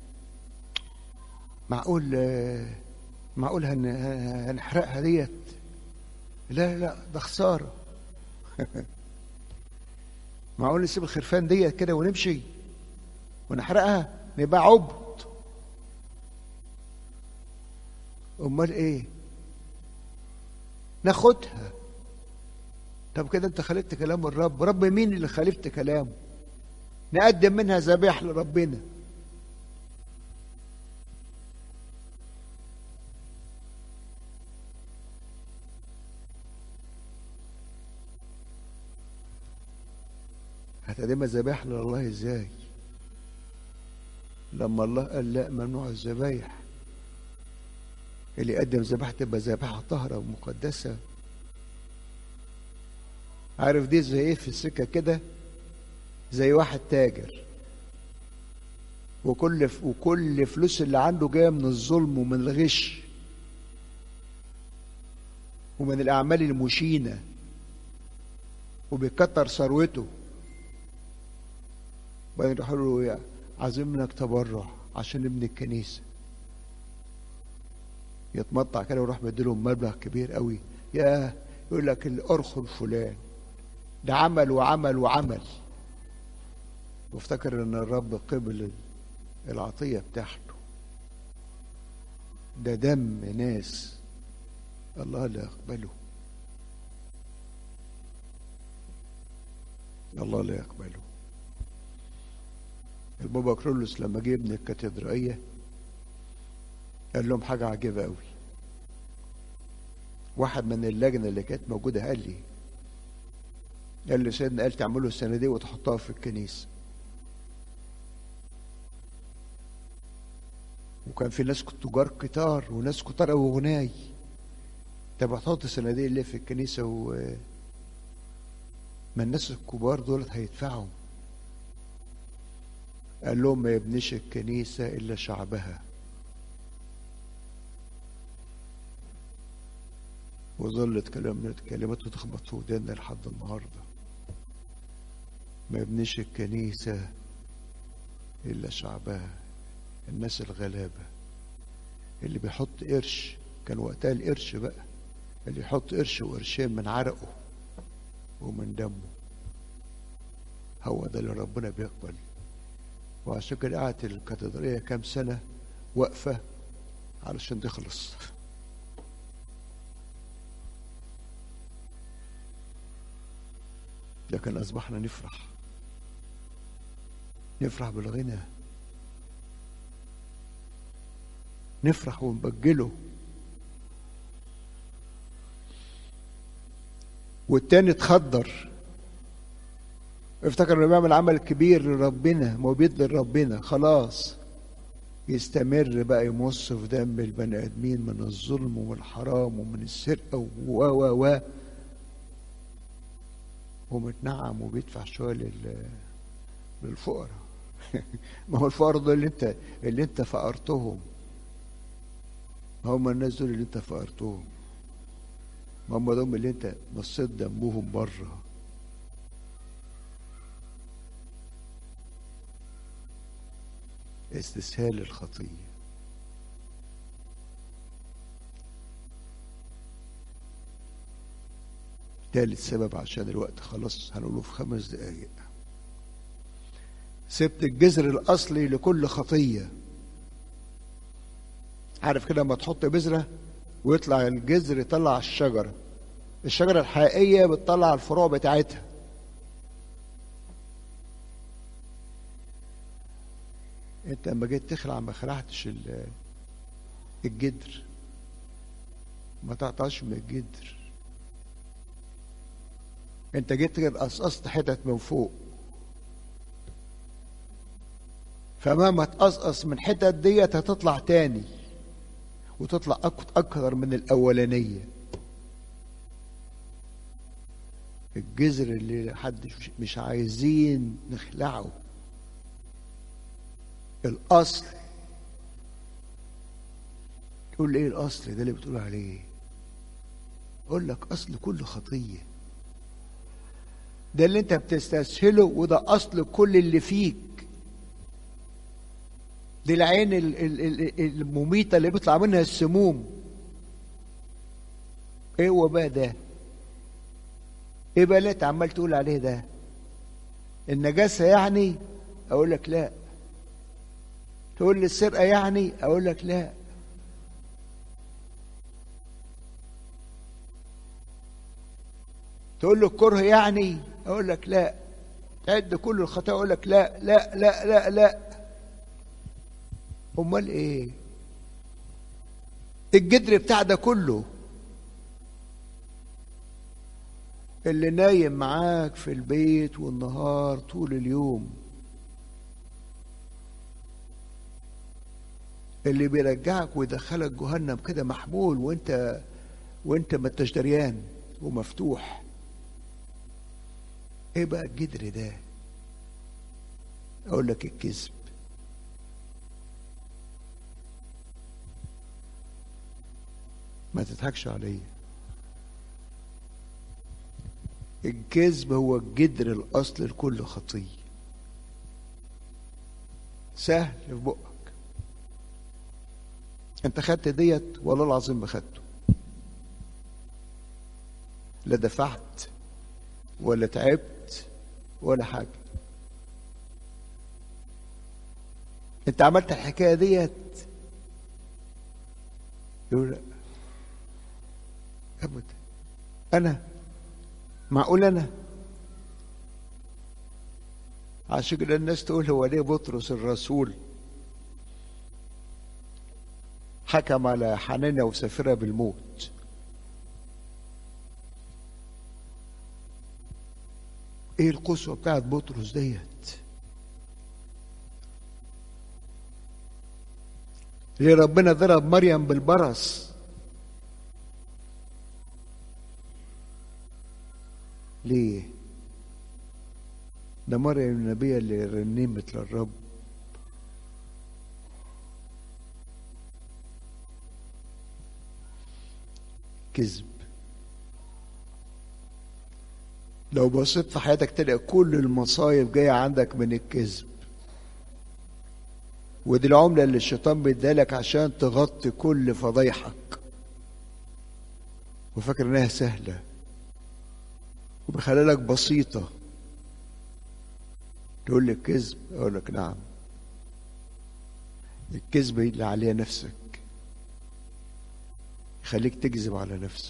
معقول معقول هن هنحرقها ديت لا لا ده خساره معقول نسيب الخرفان ديت كده ونمشي ونحرقها نبقى عبد امال ايه ناخدها طب كده انت خالفت كلام الرب رب مين اللي خالفت كلامه نقدم منها ذبائح لربنا هتقدمها ذبائح لله ازاي لما الله قال لا ممنوع الذبايح اللي يقدم ذبيحة تبقى ذبيحة طاهرة ومقدسة عارف دي زي ايه في السكة كده زي واحد تاجر وكل وكل فلوس اللي عنده جايه من الظلم ومن الغش ومن الاعمال المشينه وبيكتر ثروته وبعدين يروحوا له عايزين منك تبرع عشان نبني الكنيسه يتمطع كده ويروح مديلهم مبلغ كبير قوي يا يقول لك الارخ الفلان ده عمل وعمل وعمل وافتكر ان الرب قبل العطية بتاعته ده دم ناس الله لا يقبله الله لا يقبله البابا كرولوس لما جه ابن الكاتدرائية قال لهم حاجة عجيبة قوي واحد من اللجنة اللي كانت موجودة قال لي قال لي سيدنا قال تعملوا السنة دي وتحطها في الكنيسة وكان في ناس تجار كتار وناس كتار قوي غناي طب هتحط الصناديق اللي في الكنيسة و ما الناس الكبار دول هيدفعوا قال لهم ما يبنيش الكنيسة إلا شعبها وظلت كلام كلماته تخبط في ودانا لحد النهارده ما يبنيش الكنيسة إلا شعبها الناس الغلابة اللي بيحط قرش كان وقتها القرش بقى اللي يحط قرش وقرشين من عرقه ومن دمه هو ده اللي ربنا بيقبل وعشان كده قعدت الكاتدرائية كام سنة واقفة علشان تخلص لكن أصبحنا نفرح نفرح بالغنى نفرح ونبجله والتاني اتخدر افتكر انه بيعمل عمل كبير لربنا مبيد لربنا خلاص يستمر بقى يمص في دم البني ادمين من الظلم ومن الحرام ومن السرقه و و و ومتنعم وبيدفع شويه لل للفقراء ما هو الفقراء دول اللي انت اللي انت فقرتهم هم الناس دول اللي انت فقرتهم ما هم دول اللي انت مصيت دمهم بره استسهال الخطيه تالت سبب عشان الوقت خلاص هنقوله في خمس دقايق سبت الجذر الأصلي لكل خطية عارف كده لما تحط بذرة ويطلع الجذر يطلع الشجرة الشجرة الحقيقية بتطلع الفروع بتاعتها انت لما جيت تخلع ما خلعتش الجدر ما تقطعش من الجدر انت جيت قصقصت حتت من فوق فمهما تقصقص من حتت ديت هتطلع تاني وتطلع اكتر من الاولانيه الجذر اللي حد مش عايزين نخلعه الاصل تقول ايه الاصل ده اللي بتقول عليه اقول لك اصل كل خطيه ده اللي انت بتستسهله وده اصل كل اللي فيك دي العين المميتة اللي بيطلع منها السموم ايه هو بقى ده ايه بقى اللي انت عمال تقول عليه ده النجاسة يعني اقول لك لا تقول لي السرقة يعني اقول لك لا تقول له الكره يعني اقول لك لا تعد كل الخطايا اقول لك لا لا لا لا لا امال ايه الجدر بتاع ده كله اللي نايم معاك في البيت والنهار طول اليوم اللي بيرجعك ويدخلك جهنم كده محمول وانت وانت ما انتش دريان ومفتوح ايه بقى الجدر ده اقول لك الكذب ما تضحكش عليا الكذب هو الجدر الاصل لكل خطيه سهل في بقك انت خدت ديت والله العظيم ما خدته لا دفعت ولا تعبت ولا حاجه انت عملت الحكايه ديت يقول لا ابدا انا معقول انا عشان كده الناس تقول هو ليه بطرس الرسول حكم على حنانيا وسافرة بالموت ايه القسوة بتاعت بطرس ديت ليه ربنا ضرب مريم بالبرص ليه ده مريم النبية اللي رنمت للرب كذب لو بصيت في حياتك تلاقي كل المصايب جاية عندك من الكذب ودي العملة اللي الشيطان بيدالك عشان تغطي كل فضايحك وفاكر انها سهلة وبخلالك بسيطة تقول لي الكذب اقول لك نعم الكذب اللي عليه نفسك يخليك تكذب على نفسك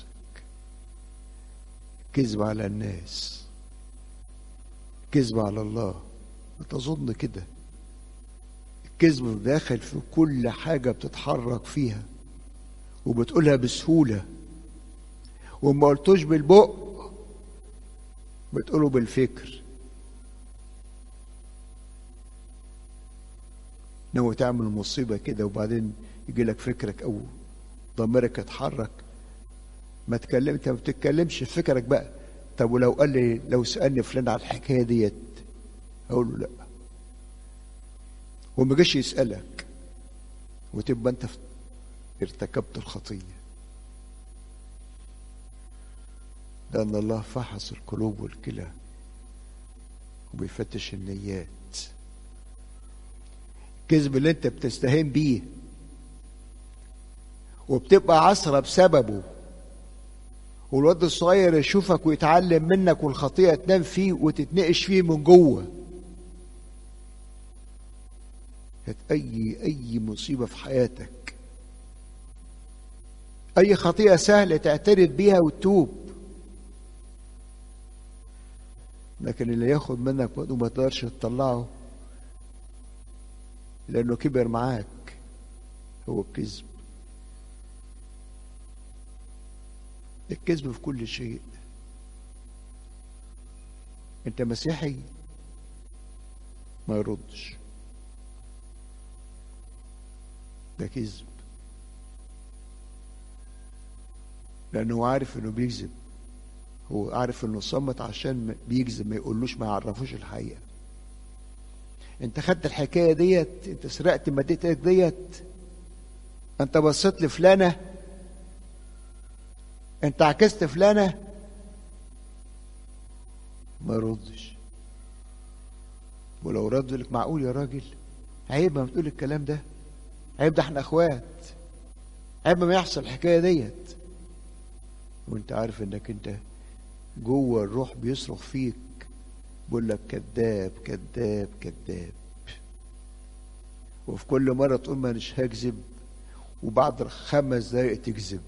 كذب على الناس كذب على الله تظن كده الكذب داخل في كل حاجة بتتحرك فيها وبتقولها بسهولة وما قلتوش بالبق بتقوله بالفكر ناوي تعمل مصيبة كده وبعدين يجي لك فكرك أو ضميرك يتحرك ما تكلم انت ما بتتكلمش في فكرك بقى طب ولو قال لي لو سألني فلان على الحكاية ديت أقول له لا وما جاش يسألك وتبقى أنت ارتكبت الخطية لأن الله فحص القلوب والكلى وبيفتش النيات الكذب اللي انت بتستهين بيه وبتبقى عصرة بسببه والواد الصغير يشوفك ويتعلم منك والخطيئة تنام فيه وتتنقش فيه من جوه هات أي أي مصيبة في حياتك أي خطيئة سهلة تعترف بيها وتتوب لكن اللي ياخد منك وقت وما تقدرش تطلعه لأنه كبر معاك هو الكذب الكذب في كل شيء انت مسيحي ما يردش ده كذب لانه عارف انه بيكذب هو عارف انه صمت عشان بيكذب ما يقولوش ما يعرفوش الحقيقه انت خدت الحكايه ديت انت سرقت مادتك ديت انت بصيت لفلانه انت عكست فلانه ما يردش ولو رد لك معقول يا راجل عيب ما بتقول الكلام ده عيب ده احنا اخوات عيب ما يحصل الحكايه ديت وانت عارف انك انت جوه الروح بيصرخ فيك بيقول لك كذاب كذاب كذاب وفي كل مرة تقول ما مش هكذب وبعد خمس دقايق تكذب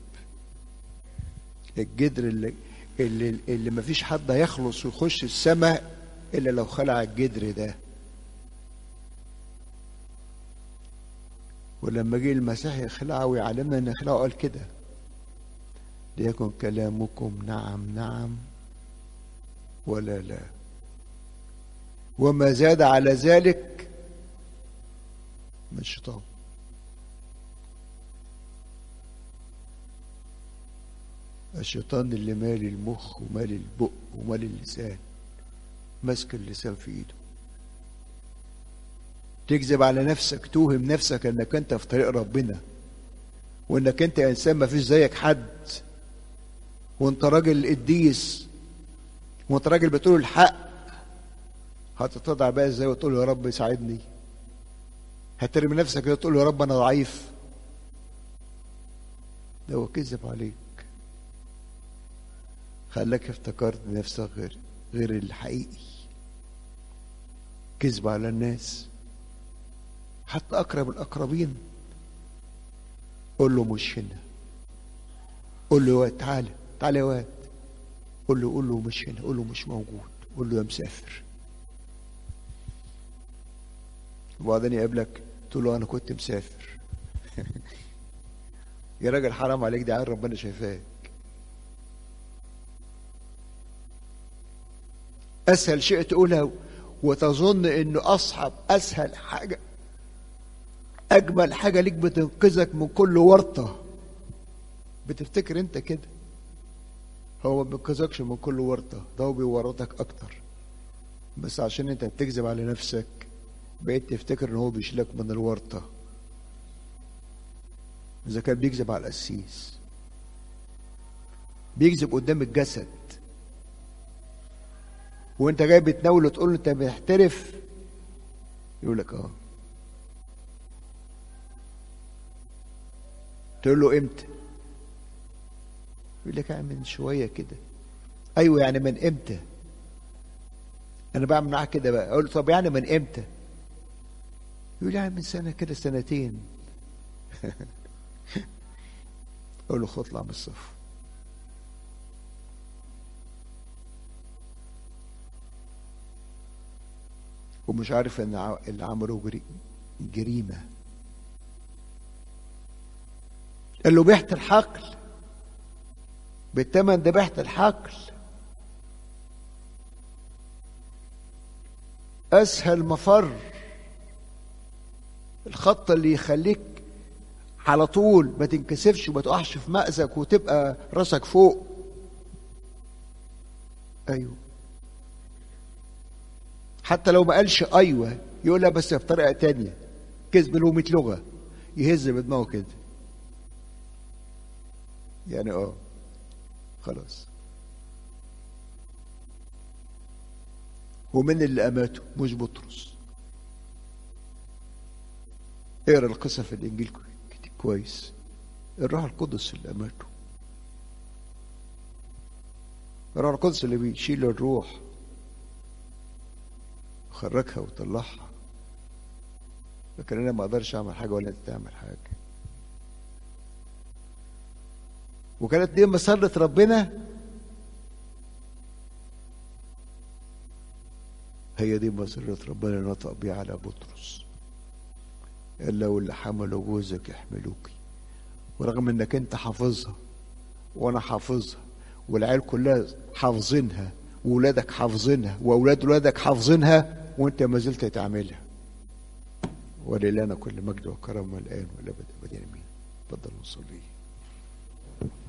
الجدر اللي اللي, اللي ما فيش حد هيخلص ويخش السماء الا لو خلع الجدر ده ولما جه المسيح يخلعه ويعلمنا ان يخلعه قال كده ليكن كلامكم نعم نعم ولا لا وما زاد على ذلك من الشيطان الشيطان اللي مالي المخ ومالي البق ومالي اللسان ماسك اللسان في ايده تكذب على نفسك توهم نفسك انك انت في طريق ربنا وانك انت انسان ما فيش زيك حد وانت راجل قديس وانت راجل بتقول الحق هتتضع بقى ازاي وتقول يا رب ساعدني هترمي نفسك كده تقول يا رب انا ضعيف ده هو كذب عليك خلاك افتكرت نفسك غير غير الحقيقي كذب على الناس حتى اقرب الاقربين قول له مش هنا قول له يا واد تعالى تعالى يا واد قول له قول له مش هنا قول له مش موجود قول له يا مسافر وبعدين يقابلك تقول له انا كنت مسافر يا راجل حرام عليك دي عين ربنا شايفاك اسهل شيء تقولها وتظن انه اصعب اسهل حاجه اجمل حاجه ليك بتنقذك من كل ورطه بتفتكر انت كده هو ما بينقذكش من كل ورطه ده هو بيورطك اكتر بس عشان انت بتكذب على نفسك بقيت تفتكر ان هو بيشيلك من الورطه اذا كان بيكذب على القسيس بيكذب قدام الجسد وانت جاي بتناوله تقول له انت محترف يقول لك اه تقول له امتى يقول لك من شويه كده ايوه يعني من امتى انا بعمل معاك كده بقى اقول له طب يعني من امتى يقول يعني من سنة كده سنتين أقول له خد اطلع من الصف ومش عارف ان ع- اللي عمله جري- جريمه قال له بعت الحقل بالثمن ده بعت الحقل اسهل مفر الخط اللي يخليك على طول ما تنكسفش وما تقعش في مأزق وتبقى راسك فوق ايوه حتى لو ما قالش ايوه يقول لها بس بطريقه تانية كذب له 100 لغه يهز بدماغه كده يعني اه خلاص ومن اللي اماته مش بطرس اقرا القصه في الانجيل كتير كويس الروح القدس اللي اماته الروح القدس اللي بيشيل الروح خرجها وطلعها لكن انا ما اقدرش اعمل حاجه ولا انت تعمل حاجه وكانت دي مسرة ربنا هي دي مسرة ربنا اللي نطق بيها على بطرس قال لو اللي حملوا جوزك يحملوكي ورغم انك انت حافظها وانا حافظها والعيال كلها حافظينها وولادك حافظينها واولاد ولادك حافظينها وانت ما زلت تعملها ولله كل مجد وكرم الان والابد ابدا امين تفضل نصلي